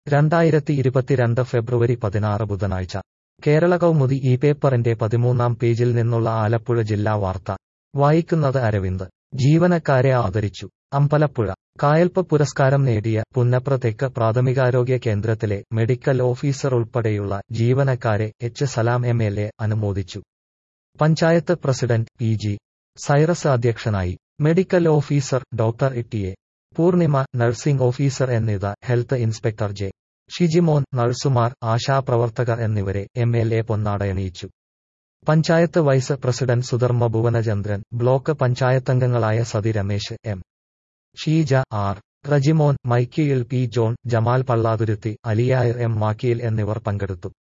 രണ്ടായിരത്തി ഇരുപത്തിരണ്ട് ഫെബ്രുവരി പതിനാറ് ബുധനാഴ്ച കേരള കൗമുദി ഈ പേപ്പറിന്റെ പതിമൂന്നാം പേജിൽ നിന്നുള്ള ആലപ്പുഴ ജില്ലാ വാർത്ത വായിക്കുന്നത് അരവിന്ദ് ജീവനക്കാരെ ആദരിച്ചു അമ്പലപ്പുഴ കായൽപ്പ പുരസ്കാരം നേടിയ പുന്നപ്ര തെക്ക് പ്രാഥമികാരോഗ്യ കേന്ദ്രത്തിലെ മെഡിക്കൽ ഓഫീസർ ഉൾപ്പെടെയുള്ള ജീവനക്കാരെ H Salam M L A അനുമോദിച്ചു panchayat president P G Cyrus അധ്യക്ഷനായി medical officer doctor T A Poornima nursing officer എന്നിവ ഹെൽത്ത് ഇൻസ്പെക്ടർ ജെ ഷിജിമോൻ നഴ്സുമാർ ആശാപ്രവർത്തകർ എന്നിവരെ എം എൽ എ പൊന്നാടയണിയിച്ചു panchayat vice president Sudharma Bhuvanachandran block പഞ്ചായത്തംഗങ്ങളായ സതി രമേശ് എം ഷീജ ആർ റജിമോൻ മൈക്കിയിൽ പി ജോൺ ജമാൽ പള്ളാതുരുത്തി അലിയായർ എം മാക്കിയിൽ എന്നിവർ പങ്കെടുത്തു